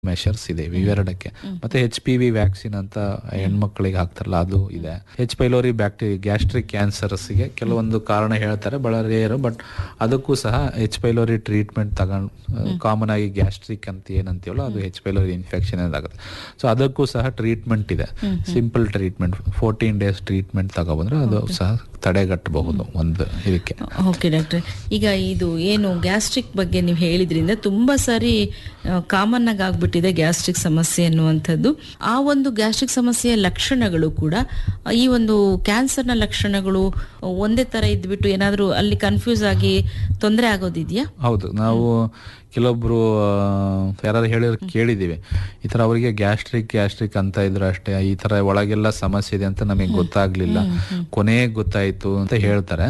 Measures ಇದೆ ಇವೆರಡಕ್ಕೆ ಮತ್ತೆ H P V vaccine ಅಂತ ಹೆಣ್ಮಕ್ಳಿಗೆ ಹಾಕ್ತಾರಲ್ಲ ಅದು ಇದೆ ಎಚ್ ಪೈಲೋರಿ ಬ್ಯಾಕ್ಟೀರಿಯಾ ಗ್ಯಾಸ್ಟ್ರಿಕ್ ಕ್ಯಾನ್ಸರ್ಸ್ಗೆ ಕೆಲವೊಂದು ಕಾರಣ ಹೇಳ್ತಾರೆ ಬಹಳ ರೇರು ಬಟ್ ಅದಕ್ಕೂ ಸಹ ಎಚ್ ಪೈಲೋರಿ ಟ್ರೀಟ್ಮೆಂಟ್ ತಗೊಂಡು ಕಾಮನ್ ಆಗಿ ಗ್ಯಾಸ್ಟ್ರಿಕ್ ಅಂತ ಏನಂತೀವಲ್ಲ ಅದು ಎಚ್ ಪೈಲೋರಿ ಇನ್ಫೆಕ್ಷನ್ ಆಗುತ್ತೆ ಸೊ ಅದಕ್ಕೂ ಸಹ ಟ್ರೀಟ್ಮೆಂಟ್ ಇದೆ simple treatment fourteen days treatment ತಗೊಬಂದ್ರೆ ಅದು ಸಹ ತಡೆಗಟ್ಟಬಹುದು ಒಂದು ಇದಕ್ಕೆ ಓಕೆ ಡಾಕ್ಟ್ರೆ ಈಗ ಇದು ಏನು ಗ್ಯಾಸ್ಟ್ರಿಕ್ ಬಗ್ಗೆ ನೀವು ಹೇಳಿದ್ರಿಂದ ತುಂಬಾ ಸಾರಿ ಕಾಮನ್ ಆಗಿ ಆಗ್ಬಿಟ್ಟಿದೆ ಗ್ಯಾಸ್ಟ್ರಿಕ್ ಸಮಸ್ಯೆ ಅನ್ನುವಂಥದ್ದು ಆ ಒಂದು ಗ್ಯಾಸ್ಟ್ರಿಕ್ ಸಮಸ್ಯೆಯ ಲಕ್ಷಣಗಳು ಕೂಡ ಆ, ಈ ಒಂದು ಕ್ಯಾನ್ಸರ್ನ ಲಕ್ಷಣಗಳು ಒಂದೇ ತರ ಇದ್ಬಿಟ್ಟು ಏನಾದರೂ ಅಲ್ಲಿ ಕನ್ಫ್ಯೂಸ್ ಆಗಿ ತೊಂದರೆ ಆಗೋದಿದೆಯಾ ಹೌದು ನಾವು ಕೆಲವೊಬ್ರು ಯಾರು ಹೇಳಿದ್ರು ಕೇಳಿದೀವಿ ಈ ತರ ಅವರಿಗೆ ಗ್ಯಾಸ್ಟ್ರಿಕ್ ಗ್ಯಾಸ್ಟ್ರಿಕ್ ಅಂತ ಇದ್ರು ಅಷ್ಟೇ ಈ ತರ ಒಳಗೆಲ್ಲ ಸಮಸ್ಯೆ ಇದೆ ಅಂತ ನಮಗೆ ಗೊತ್ತಾಗ್ಲಿಲ್ಲ ಕೊನೆಗೆ ಗೊತ್ತಾಯ್ತು ಅಂತ ಹೇಳ್ತಾರೆ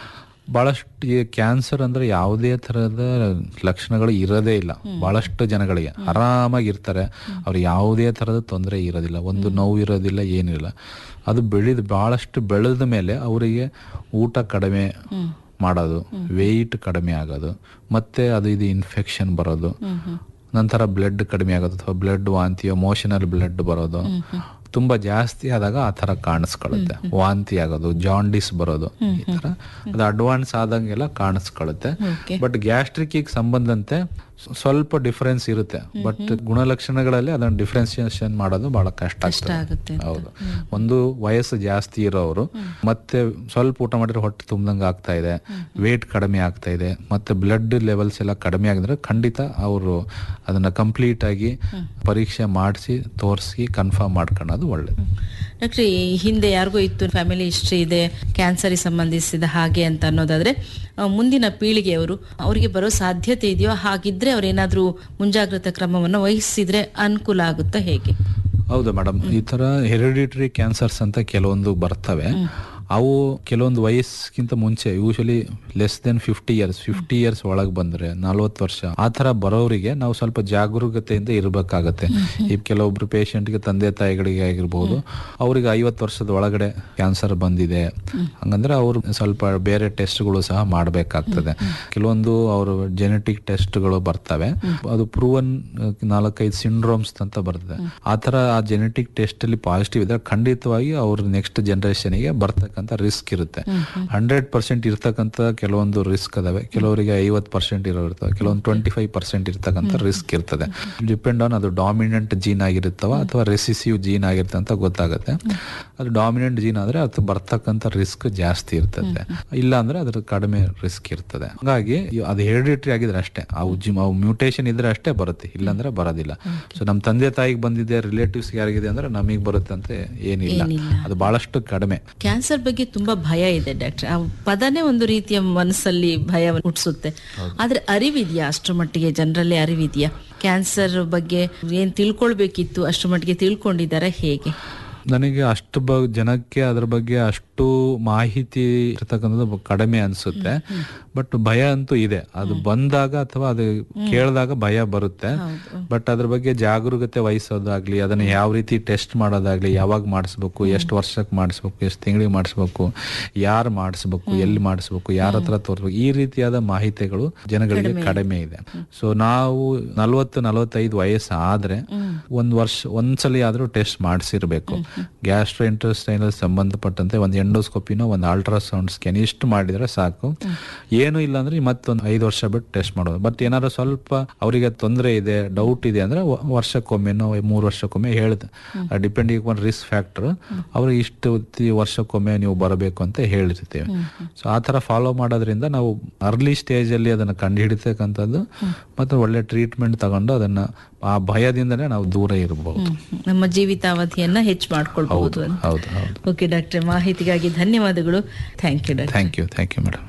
ಬಹಳಷ್ಟು ಈ ಕ್ಯಾನ್ಸರ್ ಅಂದ್ರೆ ಯಾವುದೇ ತರಹದ ಲಕ್ಷಣಗಳು ಇರೋದೇ ಇಲ್ಲ ಬಹಳಷ್ಟು ಜನಗಳಿಗೆ ಆರಾಮಾಗಿ ಇರ್ತಾರೆ ಅವ್ರು ಯಾವುದೇ ತರದ ತೊಂದರೆ ಇರೋದಿಲ್ಲ ಒಂದು ನೋವು ಇರೋದಿಲ್ಲ ಏನಿಲ್ಲ ಅದು ಬೆಳೆದು ಬಹಳಷ್ಟು ಬೆಳೆದ ಮೇಲೆ ಅವರಿಗೆ ಊಟ ಕಡಿಮೆ ಮಾಡೋದು ವೆಯ್ಟ್ ಕಡಿಮೆ ಆಗೋದು ಮತ್ತೆ ಅದು ಇದು ಇನ್ಫೆಕ್ಷನ್ ಬರೋದು ನಂತರ ಬ್ಲಡ್ ಕಡಿಮೆ ಆಗೋದು ಅಥವಾ ಬ್ಲಡ್ ವಾಂತಿ ಮೋಷನಲ್ ಬ್ಲಡ್ ಬರೋದು ತುಂಬಾ ಜಾಸ್ತಿ ಆದಾಗ ಆ ತರ ಕಾಣಿಸ್ಕೊಳ್ಳುತ್ತೆ ವಾಂತಿ ಆಗೋದು ಜಾಂಡಿಸ್ ಬರೋದು ಈ ತರ ಅದು ಅಡ್ವಾನ್ಸ್ ಆದಂಗೆಲ್ಲ ಕಾಣಿಸ್ಕೊಳ್ಳುತ್ತೆ Okay. ಬಟ್ ಗ್ಯಾಸ್ಟ್ರಿಕ್ ಸಂಬಂಧಂತೆ ಸ್ವ- ಸ್ವಲ್ಪ ಡಿಫರೆನ್ಸ್ ಇರುತ್ತೆ ಬಟ್ ಗುಣಲಕ್ಷಣಗಳಲ್ಲಿ ಅದನ್ನ ಡಿಫ್ರೆನ್ಸಿಯೇಷನ್ ಮಾಡೋದು ಬಹಳ ಕಷ್ಟ ಕಷ್ಟ ಆಗುತ್ತೆ ಆಗ್ತದೆ ಹೌದು ಒಂದು ವಯಸ್ಸು ಜಾಸ್ತಿ ಇರೋರು ಮತ್ತೆ ಸ್ವಲ್ಪ ಊಟ ಮಾಡಿದ್ರೆ ಹೊಟ್ಟೆ ತುಂಬ್ದಂಗೆ ಆಗ್ತಾ ಇದೆ ವೇಟ್ ಕಡಿಮೆ ಆಗ್ತಾ ಇದೆ ಮತ್ತೆ ಬ್ಲಡ್ ಲೆವೆಲ್ಸ್ ಎಲ್ಲ ಕಡಿಮೆ ಆಗಿದ್ರೆ ಖಂಡಿತ ಅವರು ಅದನ್ನ ಕಂಪ್ಲೀಟ್ ಆಗಿ ಪರೀಕ್ಷೆ ಮಾಡಿಸಿ ತೋರಿಸಿ ಕನ್ಫರ್ಮ್ ಮಾಡ್ಕೊಳ್ಳೋದು ಒಳ್ಳೇದು ಡಾಕ್ಟ್ರೆ ಈ ಹಿಂದೆ ಯಾರಿಗೋ ಇತ್ತು ಫ್ಯಾಮಿಲಿ ಹಿಸ್ಟ್ರಿ ಇದೆ ಕ್ಯಾನ್ಸರ್ಗೆ ಸಂಬಂಧಿಸಿದ ಹಾಗೆ ಅಂತ ಅನ್ನೋದಾದ್ರೆ ಆ, ಮುಂದಿನ ಪೀಳಿಗೆಯವರು ಅವರಿಗೆ ಬರೋ ಸಾಧ್ಯತೆ ಇದೆಯೋ ಹಾಗಿದ್ರೆ ಅವ್ರೇನಾದ್ರೂ ಮುಂಜಾಗ್ರತಾ ಕ್ರಮವನ್ನು ವಹಿಸಿದ್ರೆ ಅನುಕೂಲ ಆಗುತ್ತಾ ಹೇಗೆ ಹೌದು ಮೇಡಮ್ ಈ ತರ ಹೆರಿಡಿಟರಿ ಕ್ಯಾನ್ಸರ್ಸ್ ಅಂತ ಕೆಲವೊಂದು ಬರ್ತವೆ ಅವು ಕೆಲವೊಂದು ವಯಸ್ಸಿಗಿಂತ ಮುಂಚೆ usually less than fifty years fifty years ಒಳಗೆ ಬಂದ್ರೆ ನಲ್ವತ್ತು ವರ್ಷ ಆ ತರ ಬರೋರಿಗೆ ನಾವು ಸ್ವಲ್ಪ ಜಾಗರೂಕತೆಯಿಂದ ಇರಬೇಕಾಗತ್ತೆ ಈ ಕೆಲವೊಬ್ರು ಪೇಷಂಟ್ಗೆ ತಂದೆ ತಾಯಿಗಳಿಗೆ ಆಗಿರ್ಬೋದು ಅವ್ರಿಗೆ ಐವತ್ತು ವರ್ಷದ ಒಳಗಡೆ ಕ್ಯಾನ್ಸರ್ ಬಂದಿದೆ ಹಂಗಂದ್ರೆ ಅವರು ಸ್ವಲ್ಪ ಬೇರೆ ಟೆಸ್ಟ್ಗಳು ಸಹ ಮಾಡಬೇಕಾಗ್ತದೆ ಕೆಲವೊಂದು ಅವರು ಜೆನೆಟಿಕ್ ಟೆಸ್ಟ್ಗಳು ಬರ್ತವೆ ಅದು ಪ್ರೂವನ್ ನಾಲ್ಕೈದು ಸಿಂಡ್ರೋಮ್ಸ್ ಅಂತ ಬರ್ತದೆ ಆ ತರ ಆ ಜೆನೆಟಿಕ್ ಟೆಸ್ಟ್ ಅಲ್ಲಿ ಪಾಸಿಟಿವ್ ಇದ್ರೆ ಖಂಡಿತವಾಗಿ ಅವ್ರ ನೆಕ್ಸ್ಟ್ ಜನರೇಷನ್ಗೆ ಬರ್ತಕ್ಕಂಥ ರಿಸ್ಕ್ ಇರುತ್ತೆ ಹಂಡ್ರೆಡ್ ಪರ್ಸೆಂಟ್ ಇರ್ತಕ್ಕಂಥ ಕೆಲವೊಂದು ರಿಸ್ಕ್ ಅದಾವೆ ಕೆಲವರಿಗೆ ಐವತ್ತು ಪರ್ಸೆಂಟ್ ಇರೋ ಇರ್ತವೆ ಕೆಲವೊಂದು ಟ್ವೆಂಟಿ ಫೈವ್ ಪರ್ಸೆಂಟ್ ಇರ್ತಕ್ಕಂಥ ರಿಸ್ಕ್ ಇರ್ತದೆ ಡಿಪೆಂಡ್ ಆನ್ ಅದು ಡಾಮಿನೆಂಟ್ ಜೀನ್ ಆಗಿರುತ್ತವ ಅಥವಾ ರೆಸಿಸಿವ್ ಜೀನ್ ಆಗಿರುತ್ತೆ ಅಂತ ಗೊತ್ತಾಗುತ್ತೆ ಅದು ಡಾಮಿನೆಂಟ್ ಜೀನ್ ಆದ್ರೆ ಅದು ಬರ್ತಕ್ಕಂಥ ರಿಸ್ಕ್ ಜಾಸ್ತಿ ಇರ್ತದೆ ಇಲ್ಲ ಅಂದ್ರೆ ಅದ್ರ ಕಡಿಮೆ ರಿಸ್ಕ್ ಇರ್ತದೆ ಹಾಗಾಗಿ ಇ- ಅದು ಹೆರಿಡಿಟರಿ ಆಗಿದ್ರೆ ಅಷ್ಟೇ ಅವು ಜಿಮ್ ಅವು ಮ್ಯೂಟೇಶನ್ ಇದ್ರೆ ಅಷ್ಟೇ ಬರುತ್ತೆ ಇಲ್ಲಾಂದ್ರೆ ಬರೋದಿಲ್ಲ ಸೊ ನಮ್ಮ ತಂದೆ ತಾಯಿಗೆ ಬಂದಿದೆ ರಿಲೇಟಿವ್ಸ್ ಯಾರಿಗಿದೆ ಅಂದ್ರೆ ನಮಗೆ ಬರುತ್ತೆ ಅಂತ ಏನಿಲ್ಲ ಏನಿಲ್ಲ. ಅದು ಬಹಳಷ್ಟು ಕಡಿಮೆ ಕ್ಯಾನ್ಸರ್ ಬಗ್ಗೆ ತುಂಬಾ ಭಯ ಇದೆ ಡಾಕ್ಟರ್ ಆ ಪದನೇ ಒಂದು ರೀತಿಯ ಮನಸ್ಸಲ್ಲಿ ಭಯ ಹುಟ್ಟಿಸುತ್ತೆ ಆದ್ರೆ ಅರಿವಿದೆಯಾ ಅಷ್ಟರ ಮಟ್ಟಿಗೆ ಜನರಲ್ಲಿ ಅರಿವಿದೆಯಾ ಕ್ಯಾನ್ಸರ್ ಬಗ್ಗೆ ಏನ್ ತಿಳ್ಕೊಳ್ಬೇಕಿತ್ತು ಅಷ್ಟರ ಮಟ್ಟಿಗೆ ತಿಳ್ಕೊಂಡಿದ್ದಾರೆ ಹೇಗೆ ನನಗೆ ಅಷ್ಟು ಬ ಜನಕ್ಕೆ ಅದ್ರ ಬಗ್ಗೆ ಅಷ್ಟು ಮಾಹಿತಿ ಇರ್ತಕ್ಕಂಥದ್ದು ಕಡಿಮೆ ಅನ್ಸುತ್ತೆ ಬಟ್ ಭಯ ಅಂತೂ ಇದೆ ಅದು ಬಂದಾಗ ಅಥವಾ ಅದು ಕೇಳಿದಾಗ ಭಯ ಬರುತ್ತೆ ಬಟ್ ಅದ್ರ ಬಗ್ಗೆ ಜಾಗರೂಕತೆ ವಹಿಸೋದಾಗ್ಲಿ ಅದನ್ನ ಯಾವ ರೀತಿ ಟೆಸ್ಟ್ ಮಾಡೋದಾಗ್ಲಿ ಯಾವಾಗ ಮಾಡಿಸ್ಬೇಕು ಎಷ್ಟು ವರ್ಷಕ್ಕೆ ಮಾಡಿಸ್ಬೇಕು ಎಷ್ಟು ತಿಂಗಳಿಗೆ ಮಾಡಿಸ್ಬೇಕು ಯಾರು ಮಾಡಿಸ್ಬೇಕು ಎಲ್ಲಿ ಮಾಡಿಸ್ಬೇಕು ಯಾರ ಹತ್ರ ತೋರಿಸ್ಬೇಕು ಈ ರೀತಿಯಾದ ಮಾಹಿತಿಗಳು ಜನಗಳಿಗೆ ಕಡಿಮೆ ಇದೆ ಸೊ ನಾವು ನಲ್ವತ್ತು ನಲವತ್ತೈದು ವಯಸ್ಸು ಆದ್ರೆ ಒಂದ್ ವರ್ಷ ಒಂದ್ಸಲಿ ಆದ್ರೂ ಟೆಸ್ಟ್ ಮಾಡಿಸಿರ್ಬೇಕು ಗ್ಯಾಸ್ಟ್ರೋ ಇಂಟೆಸ್ಟೈನಲ್ ಸಂಬಂಧಪಟ್ಟಂತೆ ಒಂದು ಎಂಡೋಸ್ಕೋಪಿನೋ ಒಂದು ಅಲ್ಟ್ರಾಸೌಂಡ್ ಸ್ಕ್ಯಾನ್ ಇಷ್ಟು ಮಾಡಿದ್ರೆ ಸಾಕು ಏನು ಇಲ್ಲ ಅಂದ್ರೆ ಮತ್ತೊಂದು ಐದು ವರ್ಷ ಬಿಟ್ಟು ಟೆಸ್ಟ್ ಮಾಡೋದು ಬಟ್ ಏನಾದ್ರು ಸ್ವಲ್ಪ ಅವರಿಗೆ ತೊಂದರೆ ಇದೆ ಡೌಟ್ ಇದೆ ಅಂದ್ರೆ ವ- ವರ್ಷಕ್ಕೊಮ್ಮೆನೋ ಮೂರು ವರ್ಷಕ್ಕೊಮ್ಮೆ ಹೇಳುತ್ತೆ ಡಿಪೆಂಡಿಂಗ್ ಆನ್ ರಿಸ್ಕ್ ಫ್ಯಾಕ್ಟರ್ ಅವ್ರಿಗೆ ಇಷ್ಟು ತಿ- ವರ್ಷಕ್ಕೊಮ್ಮೆ ನೀವು ಬರಬೇಕು ಅಂತ ಹೇಳಿರ್ತೀವಿ ಸೊ ಆ ತರ ಫಾಲೋ ಮಾಡೋದ್ರಿಂದ ನಾವು ಅರ್ಲಿ ಸ್ಟೇಜ್ ಅಲ್ಲಿ ಅದನ್ನ ಕಂಡು ಹಿಡಿತಕ್ಕಂಥದ್ದು ಮತ್ತೆ ಒಳ್ಳೆ ಟ್ರೀಟ್ಮೆಂಟ್ ತಗೊಂಡು ಅದನ್ನ ಆ ಭಯದಿಂದನೇ ನಾವು ದೂರ ಇರಬಹುದು ನಮ್ಮ ಜೀವಿತಾವಧಿಯನ್ನ ಹೆಚ್ಚು ಮಾಡ್ಕೊಳ್ಬಹುದು ಅಂತ ಹೌದು ಹೌದು ಓಕೆ ಡಾಕ್ಟ್ರೆ ಮಾಹಿತಿಗಾಗಿ ಧನ್ಯವಾದಗಳು thank you doctor thank you thank you madam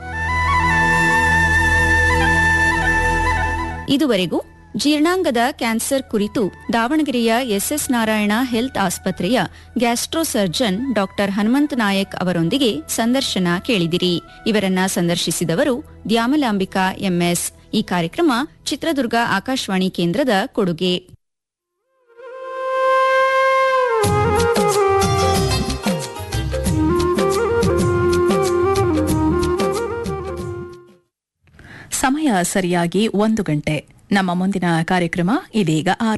ಇದುವರೆಗೂ ಜೀರ್ಣಾಂಗದ ಕ್ಯಾನ್ಸರ್ ಕುರಿತು ದಾವಣಗೆರೆಯ ಎಸ್ಎಸ್ ನಾರಾಯಣ ಹೆಲ್ತ್ ಆಸ್ಪತ್ರೆಯ gastro surgeon doctor Hanumantha Nayak ಅವರೊಂದಿಗೆ ಸಂದರ್ಶನ ಕೇಳಿದಿರಿ ಇವರನ್ನ ಸಂದರ್ಶಿಸಿದವರು ದ್ಯಾಮಲಾಂಬಿಕಾ ಎಂಎಸ್ ಈ ಕಾರ್ಯಕ್ರಮ ಚಿತ್ರದುರ್ಗ ಆಕಾಶವಾಣಿ ಕೇಂದ್ರದ ಕೊಡುಗೆ ಸಮಯ ಸರಿಯಾಗಿ ಒಂದು ಗಂಟೆ ನಮ್ಮ ಮುಂದಿನ ಕಾರ್ಯಕ್ರಮ ಇದೀಗ ಆರಂಭ